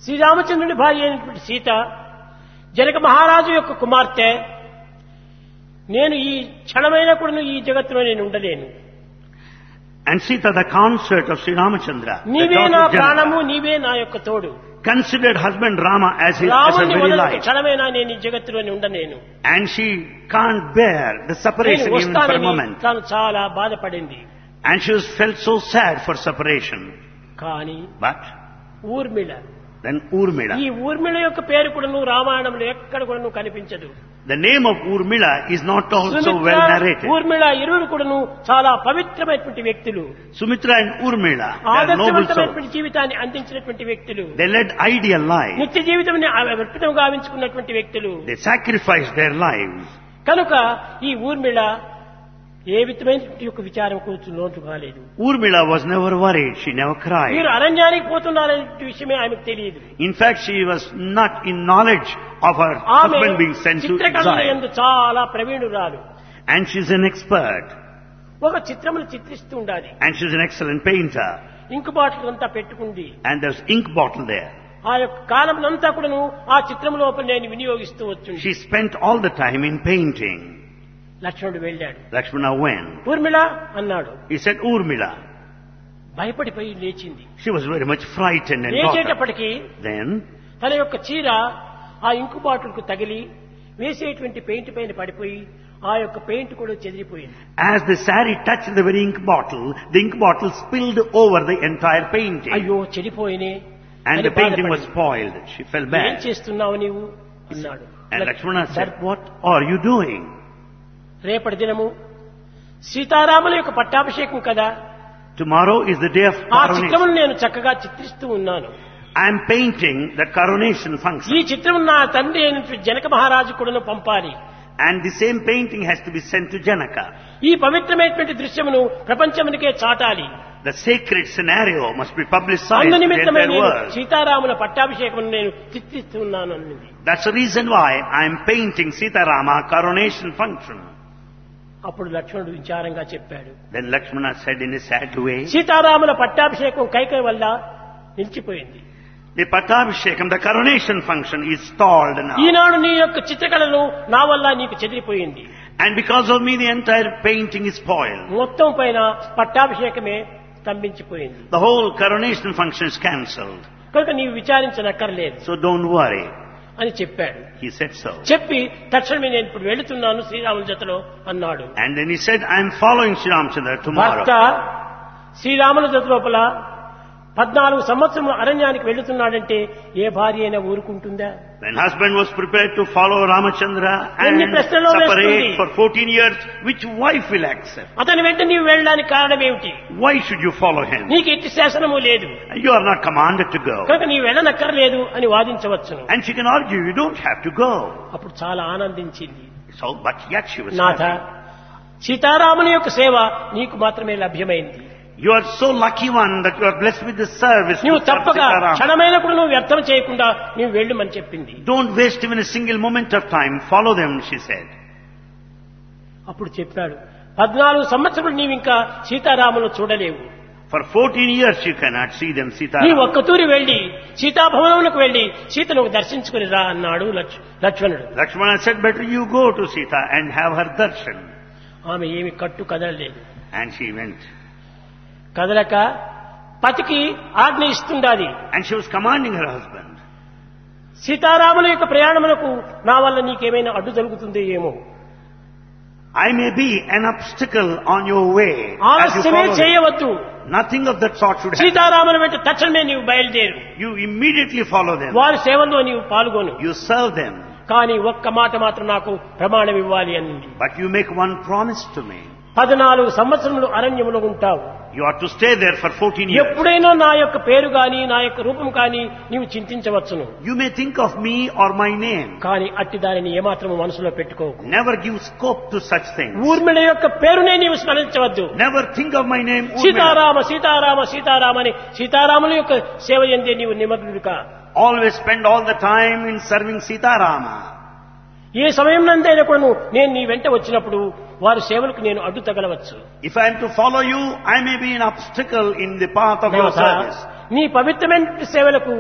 శ్రీరామచంద్రుని భార్య అయినటువంటి సీత జనక మహారాజు యొక్క కుమార్తె నేను ఈ క్షణమైనా కూడా ఈ జగత్తులో నేను ఉండలేను And Sita, the consort of Sri Ramachandra, the నీవే daughter నా of Janaka, ప్రాణము నీవే నా యొక్క తోడు considered husband Rama as, his, as her రాముని very వదలకు life. క్షణమైనా నేను ఈ జగత్తులోని ఉండలేను And she can't bear the నేను separation even for a వస్తానని moment. తాను చాలా బాధపడింది And she was felt so sad for separation. కానీ But ఊర్మిళ then Urmila, ఈ ఊర్మిళ యొక్క పేరు కూడా నువ్వు రామాయణంలో ఎక్కడ కూడా నువ్వు కనిపించదు the name of Urmila is not also Sumitra, well narrated. Urmila ఇరువురు కూడాను చాలా పవిత్రమైనటువంటి వ్యక్తులు Sumitra and Urmila, they are noble souls. ఆదర్శవంతమైనటువంటి జీవితాన్ని అందించినటువంటి వ్యక్తులు They led ideal lives. నిత్య జీవితం అర్పితం గావించుకున్నటువంటి వ్యక్తులు They sacrificed their lives. కనుక ఈ ఊర్మిళ ఏ విధమైనటువంటి యొక్క విచారం కూర్చుని లోటు కాలేదు Urmila was never worried. She never మీరు cried. అరణ్యానికి పోతున్నారనే విషయమే ఆమెకు తెలియదు In fact, she was not in knowledge of her ఆమె husband being sent to చిత్రకళ exile. ఎందు చాలా ప్రవీణురాలు And she's an expert. ఒక చిత్రములు చిత్రిస్తూ ఉండాలి And she's an excellent painter. Ink bottle అంతా పెట్టుకుంది And there's ink bottle there. ఆ యొక్క కాలం అంతా కూడాను ఆ చిత్రం లోపల నేను వినియోగిస్తూ వచ్చింది She spent all the time in painting. లక్ష్మణుడు వెళ్ళాడు Lakshmana went. ఊర్మిళ అన్నాడు He said, Urmila. భయపడిపోయి లేచింది She was very much frightened and got up. లేచేటప్పటికి Then తన యొక్క చీర ఆ ఇంకు బాటిల్కు తగిలి వేసేటువంటి పెయింట్ పైన పడిపోయి ఆ యొక్క పెయింట్ కూడా చెదిరిపోయింది as the sari touched the very ink bottle, the ink bottle spilled over the entire painting. అయ్యో చెడిపోయినే And అని the painting was బాధపడింది. spoiled. She felt ఏం bad. చేస్తున్నావు నీవు అన్నాడు And Lakshmana said, what are you doing? రేపటి దినము సీతారాముల యొక్క పట్టాభిషేకం కదా Tomorrow is the day of ఆ coronation. చిత్రమును నేను చక్కగా చిత్రిస్తూ ఉన్నాను I am painting the coronation ఈ function. చిత్రం నా తండ్రి అయినటువంటి జనక మహారాజు కూడా పంపాలి And the same painting has to be sent to Janaka. ఈ పవిత్రమైనటువంటి దృశ్యమును ప్రపంచమునికే చాటాలి The sacred scenario must be publicized అందు to the నిమిత్తమే entire నేను world. సీతారాముల పట్టాభిషేకం నేను చిత్రిస్తున్నాను అన్నది That's the reason why I am painting Sitarama coronation function. అప్పుడు లక్ష్మణుడు విచారంగా చెప్పాడు Then Lakshmana said in a sad way, సీతారాముల పట్టాభిషేకం కైక వల్ల నిలిచిపోయింది the Pattabhishekam, the coronation function is stalled now. ఈనాడు నీ యొక్క చిత్రకళను నా వల్ల నీకు చెదిరిపోయింది And because of me the entire painting is spoiled. మొత్తం పైన పట్టాభిషేకమే స్తంభించిపోయింది The whole coronation function is cancelled. కనుక నీవు విచారించనక్కర్లేదు So don't worry. అని చెప్పాడు He said so. చెప్పి తక్షణమే నేను ఇప్పుడు వెళుతున్నాను శ్రీరాముల జతలో అన్నాడు And then he said, I am following Sri Ramchandra tomorrow. భర్త శ్రీరాముల జత లోపల పద్నాలుగు సంవత్సరం అరణ్యానికి వెళుతున్నాడంటే ఏ భార్య అయినా ఊరుకుంటుందా When husband was prepared to follow Ramachandra and ఎన్ని ప్రశ్నలు separate వేస్తుంది? for 14 years, which wife will accept? అతని వెంట నీవు వెళ్ళడానికి కారణం ఏమిటి Why should you follow him? నీకు ఎట్టి శాసనము లేదు You are not commanded to go. కనుక నీవు వెళ్ళనక్కర్లేదు అని వాదించవచ్చును And she can argue, you don't have to go. అప్పుడు చాలా ఆనందించింది So, but yet she was నాథ happy. సీతారాముని యొక్క సేవ నీకు మాత్రమే లభ్యమైంది You are so lucky one that you are blessed with the service. to నువ్వు serve తప్పక Sitaram. క్షణమైనప్పుడు నువ్వు వ్యర్థం చేయకుండా నువ్వు వెళ్ళమని చెప్పింది Don't waste even a single moment of time. Follow them, she said. అప్పుడు చెప్పాడు పద్నాలుగు సంవత్సరాలు నీవు ఇంకా సీతారాములు చూడలేవు For 14 years you cannot see them, నీ Sitaram. ఒక్కతూరి వెళ్లి సీతాభవనములకు వెళ్లి సీతను దర్శించుకుని రా అన్నాడు లక్ష్- లక్ష్మణుడు Lakshmana said, better you go to Sita and have her darshan. ఆమె ఏమి కట్టు కదలలేదు And she went. కదలక పతికి ఆజ్ఞ ఇస్తుండాది And she was commanding her husband. సీతారాముల యొక్క ప్రయాణములకు నా వల్ల నీకేమైనా అడ్డు జరుగుతుందో ఏమో I may be an obstacle on your way. As you ఆలస్యమే follow them. చేయవద్దు Nothing of that sort should happen. సీతారాముల వెంట తక్షణమే నీవు బయలుదేరు You immediately follow them. వారి సేవల్లో నీవు పాల్గొను You serve them. కానీ ఒక్క మాట మాత్రం నాకు ప్రమాణం ఇవ్వాలి అనింది But you make one promise to me. పద్నాలుగు సంవత్సరములు అరణ్యములో ఉంటావు You are to stay there for 14 years. ఎప్పుడైనా నా యొక్క పేరు గాని నా యొక్క రూపం కానీ నీవు చింతించవచ్చును You may think of me or my name. కానీ అట్టి దానిని ఏమాత్రము మనసులో పెట్టుకోకు Never give scope to such things. Urmila యొక్క పేరునే నీవు స్మరించవద్దు Never think of my name. Urmila. Sitarama Sitarama Sitarama అని సీతారాముల యొక్క సేవ ఎందే నీవు నిమగ్నుడిగా Always spend all the time in serving Sita Rama. ఏ సమయం నందైనా కూడా నేను నీ వెంట వచ్చినప్పుడు వారి సేవలకు నేను అడ్డు తగలవచ్చు If I am to follow you, I may be an obstacle in the path of your దేవత, service. నీ పవిత్రమైన సేవలకు